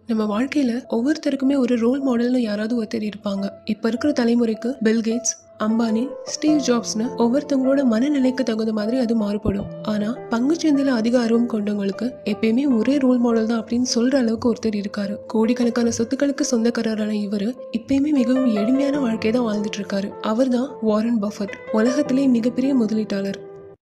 நம்ம வாழ்க்கையில ஒவ்வொருத்தருக்குமே ஒரு ரோல் மாடல்னு யாராவது ஒருத்தர் இருப்பாங்க இப்ப இருக்கிற தலைமுறைக்கு பில் கேட்ஸ் அம்பானி ஸ்டீவ் ஜாப்ஸ்னு ஒவ்வொருத்தவங்களோட மனநிலைக்கு தகுந்த மாதிரி அது மாறுபடும் ஆனா பங்குச்சந்தையில அதிக ஆர்வம் கொண்டவங்களுக்கு எப்பயுமே ஒரே ரோல் மாடல் தான் அப்படின்னு சொல்ற அளவுக்கு ஒருத்தர் இருக்காரு கோடிக்கணக்கான சொத்துக்களுக்கு சொந்தக்காரரான இவரு இப்பயுமே மிகவும் எளிமையான வாழ்க்கையை தான் வாழ்ந்துட்டு இருக்காரு அவர்தான் வாரன் பஃபட் உலகத்திலே மிகப்பெரிய முதலீட்டாளர்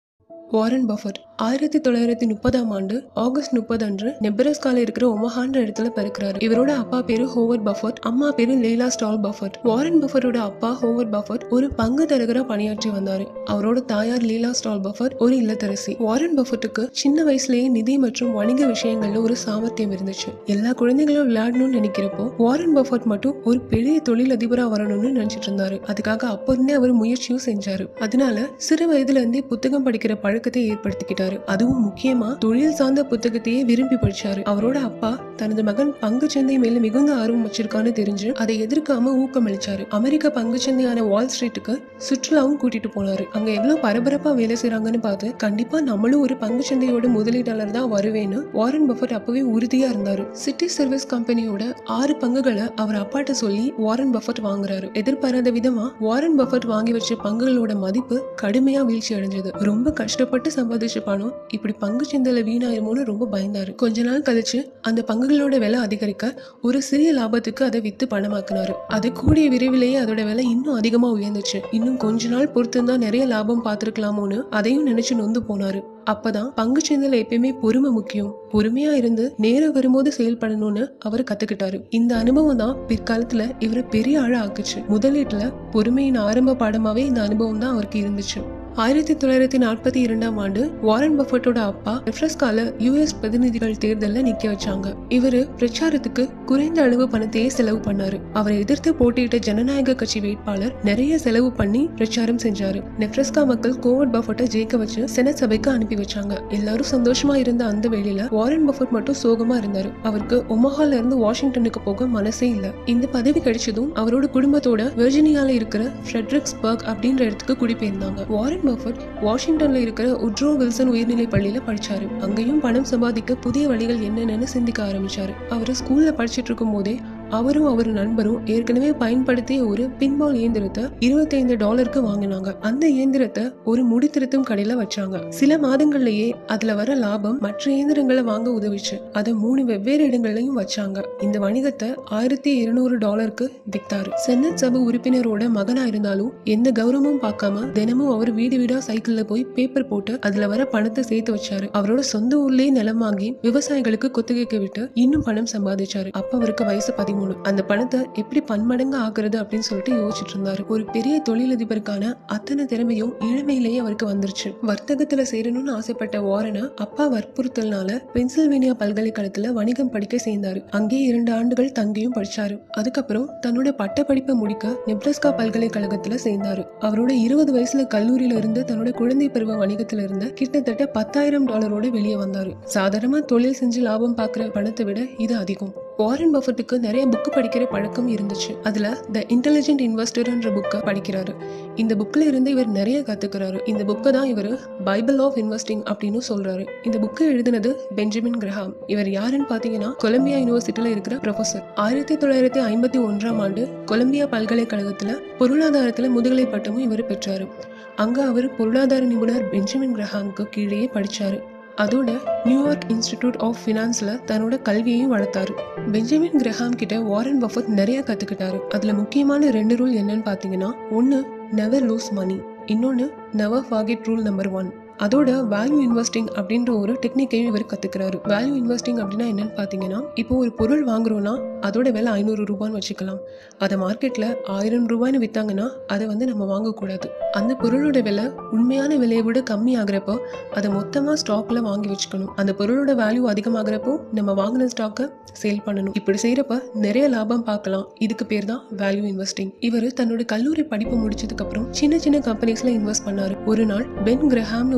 வாரன் பஃபட் ஆயிரத்தி தொள்ளாயிரத்தி முப்பதாம் ஆண்டு ஆகஸ்ட் முப்பது அன்று நெப்ரஸ்கால இருக்கிற ஒமஹான்ற இடத்துல பிறக்கிறாரு இவரோட அப்பா பேரு ஹோவர்ட் பஃபட் அம்மா பேரு லேலா ஸ்டால் பஃபட் வாரன் பஃபட்டோட அப்பா ஹோவர்ட் பஃபட் ஒரு பங்கு தரகரா பணியாற்றி வந்தாரு அவரோட தாயார் லீலா ஸ்டால் பஃபட் ஒரு இல்லத்தரசி வாரன் பஃபட்டுக்கு சின்ன வயசுலயே நிதி மற்றும் வணிக விஷயங்கள்ல ஒரு சாமர்த்தியம் இருந்துச்சு எல்லா குழந்தைகளும் விளையாடணும்னு நினைக்கிறப்போ வாரன் பஃபட் மட்டும் ஒரு பெரிய தொழிலதிபரா வரணும்னு நினைச்சிட்டு இருந்தாரு அதுக்காக அப்ப இருந்தே அவர் முயற்சியும் செஞ்சாரு அதனால சிறு வயதுல இருந்தே புத்தகம் படிக்கிற பழக்கத்தை ஏற்படுத்திக்கிட்டாரு அதுவும் முக்கியமா தொழில் சார்ந்த புத்தகத்தையே விரும்பி படிச்சாரு அவரோட அப்பா தனது மகன் பங்குச்சந்தை மேல மிகுந்த ஆர்வம் வச்சிருக்கான்னு தெரிஞ்சு அதை எதிர்க்காம ஊக்கமளிச்சாரு அமெரிக்க பங்குச்சந்தையான வால் ஸ்ட்ரீட்டுக்கு சுற்றுலாவும் கூட்டிட்டு போனாரு அங்க எவ்வளவு பரபரப்பா வேலை செய்றாங்கன்னு பார்த்து கண்டிப்பா நம்மளும் ஒரு பங்குச்சந்தையோட முதலீட்டாளர் தான் வருவேன்னு வாரன் பஃபட் அப்பவே உறுதியா இருந்தாரு சிட்டி சர்வீஸ் கம்பெனியோட ஆறு பங்குகளை அவர் அப்பாட்ட சொல்லி வாரன் பஃபட் வாங்குறாரு எதிர்பாராத விதமா வாரன் பஃபட் வாங்கி வச்ச பங்குகளோட மதிப்பு கடுமையா வீழ்ச்சி அடைஞ்சது ரொம்ப கஷ்டப்பட்டு சம்பாதிச்ச பணம் இப்படி பங்கு சந்தையில வீணாயிருமோன்னு ரொம்ப பயந்தாரு கொஞ்ச நாள் கழிச்சு அந்த பங்குகளோட விலை அதிகரிக்க ஒரு சிறிய லாபத்துக்கு அதை வித்து பணமாக்குனாரு அது கூடிய விரைவிலேயே அதோட விலை இன்னும் அதிகமா உயர்ந்துச்சு இன்னும் கொஞ்ச நாள் பொறுத்திருந்தா நிறைய லாபம் பார்த்திருக்கலாமோன்னு அதையும் நினைச்சு நொந்து போனாரு அப்பதான் பங்கு சந்தையில எப்பயுமே பொறுமை முக்கியம் பொறுமையா இருந்து நேரம் வரும்போது செயல்படணும்னு அவர் கத்துக்கிட்டாரு இந்த அனுபவம் தான் பிற்காலத்துல இவரை பெரிய ஆழ ஆக்குச்சு முதலீட்டுல பொறுமையின் ஆரம்ப பாடமாவே இந்த அனுபவம் தான் அவருக்கு இருந்துச்சு ஆயிரத்தி தொள்ளாயிரத்தி நாற்பத்தி இரண்டாம் ஆண்டு வாரன் பஃபட்டோட அப்பா நெப்ரஸ்கால யுஎஸ் பிரதிநிதிகள் தேர்தல்ல நிக்க வச்சாங்க இவரு பிரச்சாரத்துக்கு குறைந்த அளவு பணத்தையே செலவு பண்ணாரு அவரை எதிர்த்து போட்டியிட்ட ஜனநாயக கட்சி வேட்பாளர் நிறைய செலவு பண்ணி பிரச்சாரம் செஞ்சாரு நெப்ரஸ்கா மக்கள் கோவர்ட் பஃபட்டை ஜெயிக்க வச்சு செனட் சபைக்கு அனுப்பி வச்சாங்க எல்லாரும் சந்தோஷமா இருந்த அந்த வேளையில வாரன் பஃபட் மட்டும் சோகமா இருந்தாரு அவருக்கு ஒமஹால இருந்து வாஷிங்டனுக்கு போக மனசே இல்ல இந்த பதவி கிடைச்சதும் அவரோட குடும்பத்தோட வெர்ஜினியால இருக்கிற ஃப்ரெட்ரிக்ஸ்பர்க் அப்படின்ற இடத்துக்கு குடிபெயர்ந்தாங்க வாரன் பஃபட் வாஷிங்டன்ல இருக்கிற உட்ரோ வில்சன் உயர்நிலை பள்ளியில படிச்சாரு அங்கேயும் பணம் சம்பாதிக்க புதிய வழிகள் என்னென்னு சிந்திக்க ஆரம்பிச்சாரு அவரு ஸ்கூல்ல படிச்சிட்டு இருக்கும் போதே அவரும் அவர் நண்பரும் ஏற்கனவே பயன்படுத்திய ஒரு பின்பால் இயந்திரத்தை 25 டாலருக்கு வாங்கினாங்க அந்த இயந்திரத்தை ஒரு முடித்திருத்தும் கடையில வச்சாங்க சில மாதங்கள்லயே அதுல வர லாபம் மற்ற இயந்திரங்களை வாங்க உதவிச்சு அதை மூணு வெவ்வேறு இடங்கள்லயும் வச்சாங்க இந்த வணிகத்தை ஆயிரத்தி இருநூறு டாலருக்கு வித்தாரு செனட் சபை உறுப்பினரோட மகனா இருந்தாலும் எந்த கௌரவமும் பார்க்காம தினமும் அவர் வீடு வீடா சைக்கிள்ல போய் பேப்பர் போட்டு அதுல வர பணத்தை சேர்த்து வச்சாரு அவரோட சொந்த ஊர்லயே நிலம் வாங்கி விவசாயிகளுக்கு கொத்தகைக்கு விட்டு இன்னும் பணம் சம்பாதிச்சாரு அப்ப அவருக்கு வயசு பதிமூணு அந்த பணத்தை எப்படி பன்மடங்கு ஆக்குறது அப்படின்னு சொல்லிட்டு யோசிச்சுட்டு இருந்தாரு ஒரு பெரிய தொழிலதிபருக்கான அத்தனை திறமையும் இளமையிலேயே அவருக்கு வந்துருச்சு வர்த்தகத்துல சேரணும்னு ஆசைப்பட்ட வாரனை அப்பா வற்புறுத்தல்னால பென்சில்வேனியா பல்கலைக்கழகத்துல வணிகம் படிக்க சேர்ந்தாரு அங்கே இரண்டு ஆண்டுகள் தங்கியும் படிச்சாரு அதுக்கப்புறம் தன்னோட பட்ட படிப்பை முடிக்க நெப்ரஸ்கா பல்கலைக்கழகத்துல சேர்ந்தாரு அவரோட இருபது வயசுல கல்லூரியில இருந்து தன்னோட குழந்தை பருவ வணிகத்துல இருந்து கிட்டத்தட்ட பத்தாயிரம் டாலரோட வெளியே வந்தாரு சாதாரணமா தொழில் செஞ்சு லாபம் பார்க்குற பணத்தை விட இது அதிகம் வாரன் பஃபட்டுக்கு நிறைய புக்கு படிக்கிற பழக்கம் இருந்துச்சு அதுல த இன்டெலிஜென்ட் இன்வெஸ்டர்ன்ற புக்கை படிக்கிறாரு இந்த புக்ல இருந்து இவர் நிறைய கத்துக்கிறாரு இந்த புக்கை தான் இவர் பைபிள் ஆஃப் இன்வெஸ்டிங் அப்படின்னு சொல்றாரு இந்த புக்கை எழுதினது பெஞ்சமின் கிரஹாம் இவர் யாருன்னு பாத்தீங்கன்னா கொலம்பியா யூனிவர்சிட்டியில இருக்கிற ப்ரொஃபசர் ஆயிரத்தி தொள்ளாயிரத்தி ஐம்பத்தி ஒன்றாம் ஆண்டு கொலம்பியா பல்கலைக்கழகத்துல பொருளாதாரத்துல முதுகலை பட்டமும் இவர் பெற்றாரு அங்க அவர் பொருளாதார நிபுணர் பெஞ்சமின் கிரஹாமுக்கு கீழேயே படிச்சாரு அதோட நியூயார்க் இன்ஸ்டிடியூட் ஆஃப் ஃபினான்ஸ்ல தன்னோட கல்வியையும் வளர்த்தாரு பெஞ்சமின் கிரஹாம் கிட்ட வாரன் பஃபட் நிறைய கத்துக்கிட்டாரு அதுல முக்கியமான ரெண்டு ரூல் என்னன்னு பாத்தீங்கன்னா ஒன்னு நெவர் லூஸ் மணி இன்னொன்னு never forget rule number one அதோட வேல்யூ இன்வெஸ்டிங் அப்படின்ற ஒரு டெக்னிக்கையும் இவர் கத்துக்கிறாரு வேல்யூ இன்வெஸ்டிங் அப்படின்னா என்னன்னு பாத்தீங்கன்னா இப்போ ஒரு பொருள் வாங்குறோம்னா அதோட விலை ஐநூறு ரூபான்னு வச்சுக்கலாம் அதை மார்க்கெட்ல ஆயிரம் ரூபாய்னு வித்தாங்கன்னா அதை வந்து நம்ம வாங்கக்கூடாது அந்த பொருளோட விலை உண்மையான விலையை விட கம்மி ஆகுறப்போ அதை மொத்தமா ஸ்டாக்ல வாங்கி வச்சுக்கணும் அந்த பொருளோட வேல்யூ அதிகமாகிறப்போ நம்ம வாங்கின ஸ்டாக்கை சேல் பண்ணணும் இப்படி செய்யறப்ப நிறைய லாபம் பார்க்கலாம் இதுக்கு பேர் தான் வேல்யூ இன்வெஸ்டிங் இவர் தன்னோட கல்லூரி படிப்பு முடிச்சதுக்கு அப்புறம் சின்ன சின்ன கம்பெனிஸ்ல இன்வெஸ்ட் பண்ணாரு ஒரு நாள் பென் கிரஹாம்னு ஒரு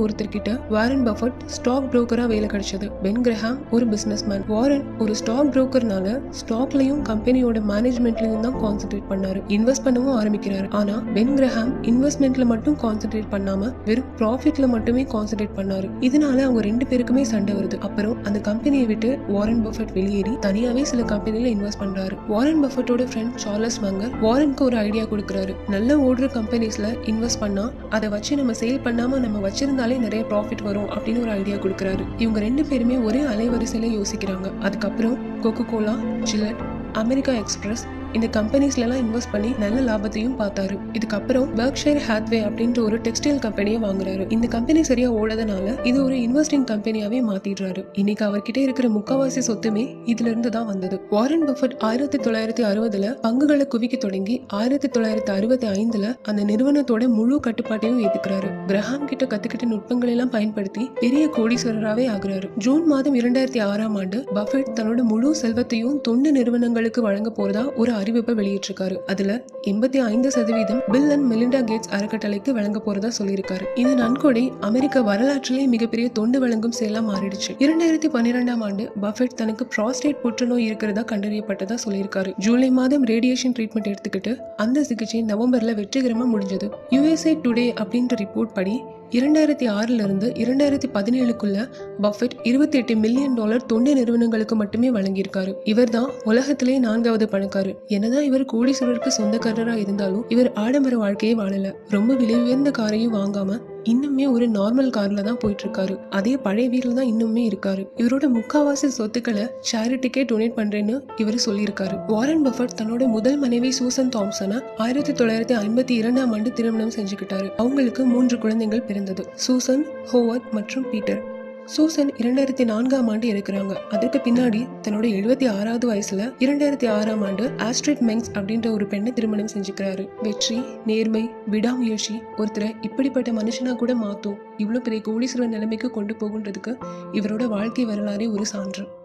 ஒருத்தர்கிட்ட வாரன் பஃபட் ஸ்டாக் புரோக்கரா வேலை கிடைச்சது பென் கிரஹாம் ஒரு பிசினஸ் மேன் வாரன் ஒரு ஸ்டாக் புரோக்கர்னால ஸ்டாக்லயும் கம்பெனியோட மேனேஜ்மெண்ட்லயும் தான் கான்சென்ட்ரேட் பண்ணாரு இன்வெஸ்ட் பண்ணவும் ஆரம்பிக்கிறாரு ஆனா பென் கிரஹாம் இன்வெஸ்ட்மெண்ட்ல மட்டும் கான்சென்ட்ரேட் பண்ணாம வெறும் ப்ராஃபிட்ல மட்டுமே கான்சென்ட்ரேட் பண்ணாரு இதனால அவங்க ரெண்டு பேருக்குமே சண்டை வருது அப்புறம் அந்த கம்பெனியை விட்டு வாரன் பஃபட் வெளியேறி தனியாவே சில கம்பெனில இன்வெஸ்ட் பண்றாரு வாரன் பஃபட்டோட ஃப்ரெண்ட் சார்லஸ் மங்கர் வாரனுக்கு ஒரு ஐடியா கொடுக்குறாரு நல்ல ஓடுற கம்பெனிஸ்ல இன்வெஸ்ட் பண்ணா அதை வச்சு நம்ம சேல் பண்ணாம நம்ம வச்சிருந்தாலே நிறைய ப்ராஃபிட் வரும் அப்படின்னு ஒரு ஐடியா கொடுக்குறாரு இவங்க ரெண்டு பேருமே ஒரே அலைவரிசையில யோசிக்கிறாங்க அதுக்கப்புறம் Coca Cola Gillette America Express இந்த கம்பெனிஸ்ல எல்லாம் இன்வெஸ்ட் பண்ணி நல்ல லாபத்தையும் பார்த்தாரு இதுக்கப்புறம் பெர்க்ஷயர் ஹாத்வே அப்படின்ற ஒரு டெக்ஸ்டைல் கம்பெனியை வாங்குறாரு இந்த கம்பெனி சரியா ஓடாதனால இது ஒரு இன்வெஸ்டிங் கம்பெனியாவே மாத்திடுறாரு இன்னைக்கு அவர்கிட்ட இருக்கிற முக்காவாசி சொத்துமே இதுல இருந்து தான் வந்தது வாரன் பஃபட் ஆயிரத்தி தொள்ளாயிரத்தி அறுபதுல பங்குகளை குவிக்க தொடங்கி ஆயிரத்தி தொள்ளாயிரத்தி அறுபத்தி ஐந்துல அந்த நிறுவனத்தோட முழு கட்டுப்பாட்டையும் ஏத்துக்கிறாரு கிரஹாம் கிட்ட கத்துக்கிட்ட நுட்பங்களை எல்லாம் பயன்படுத்தி பெரிய கோடீஸ்வரராகவே ஆகுறாரு ஜூன் மாதம் இரண்டாயிரத்தி ஆறாம் ஆண்டு பஃபட் தன்னோட முழு செல்வத்தையும் தொண்டு நிறுவனங்களுக்கு வழங்க போறதா ஒரு அறிவிப்பை வெளியிட்டிருக்காரு அதுல எண்பத்தி ஐந்து சதவீதம் பில் அண்ட் மெலிண்டா கேட்ஸ் அறக்கட்டளைக்கு வழங்க போறதா சொல்லியிருக்காரு இந்த நன்கொடை அமெரிக்க வரலாற்றிலேயே மிகப்பெரிய தொண்டு வழங்கும் செயலா மாறிடுச்சு இரண்டாயிரத்தி பன்னிரெண்டாம் ஆண்டு பஃபெட் தனக்கு ப்ராஸ்டேட் புற்றுநோய் இருக்கிறதா கண்டறியப்பட்டதா சொல்லியிருக்காரு ஜூலை மாதம் ரேடியேஷன் ட்ரீட்மெண்ட் எடுத்துக்கிட்டு அந்த சிகிச்சை நவம்பர்ல வெற்றிகரமா முடிஞ்சது யுஎஸ்ஏ டுடே அப்படின்ற ரிப்போர்ட் படி இரண்டாயிரத்தி ஆறுல இருந்து இரண்டாயிரத்தி பதினேழுக்குள்ள பஃபெட் இருபத்தி எட்டு மில்லியன் டாலர் தொண்டு நிறுவனங்களுக்கு மட்டுமே வழங்கியிருக்காரு இவர் தான் உலகத்திலே நான்காவது பணக்காரர் என்னதான் இவர் கோடீஸ்வரருக்கு சொந்தக்காரரா இருந்தாலும் இவர் ஆடம்பர வாழ்க்கையே வாழல ரொம்ப விலை உயர்ந்த காரையும் வாங்காம இன்னுமே ஒரு நார்மல் கார்ல தான் போயிட்டு இருக்காரு அதே பழைய வீட்டில் தான் இன்னுமே இருக்காரு இவரோட முக்காவாசி சொத்துக்களை சேரிட்டிக்கே டொனேட் பண்றேன்னு இவர் சொல்லியிருக்காரு வாரன் பஃபட் தன்னோட முதல் மனைவி சூசன் தாம்சனை ஆயிரத்தி தொள்ளாயிரத்தி ஐம்பத்தி இரண்டாம் ஆண்டு திருமணம் செஞ்சுக்கிட்டாரு அவங்களுக்கு மூன்று குழந்தைகள் பிறந்தது சூசன் ஹோவர்ட் மற்றும் பீட்டர் சூசன் இரண்டாயிரத்தி நான்காம் ஆண்டு இருக்கிறாங்க அதுக்கு பின்னாடி தன்னோட எழுபத்தி ஆறாவது வயசுல இரண்டாயிரத்தி ஆறாம் ஆண்டு ஆஸ்ட்ரிட் மெங்ஸ் அப்படின்ற ஒரு பெண்ணை திருமணம் செஞ்சுக்கிறாரு வெற்றி நேர்மை விடாமுயற்சி ஒருத்தரை இப்படிப்பட்ட மனுஷனா கூட மாத்தும் இவ்வளவு பெரிய கோடீஸ்வரர் நிலைமைக்கு கொண்டு போகுன்றதுக்கு இவரோட வாழ்க்கை வரலாறே ஒரு சான்று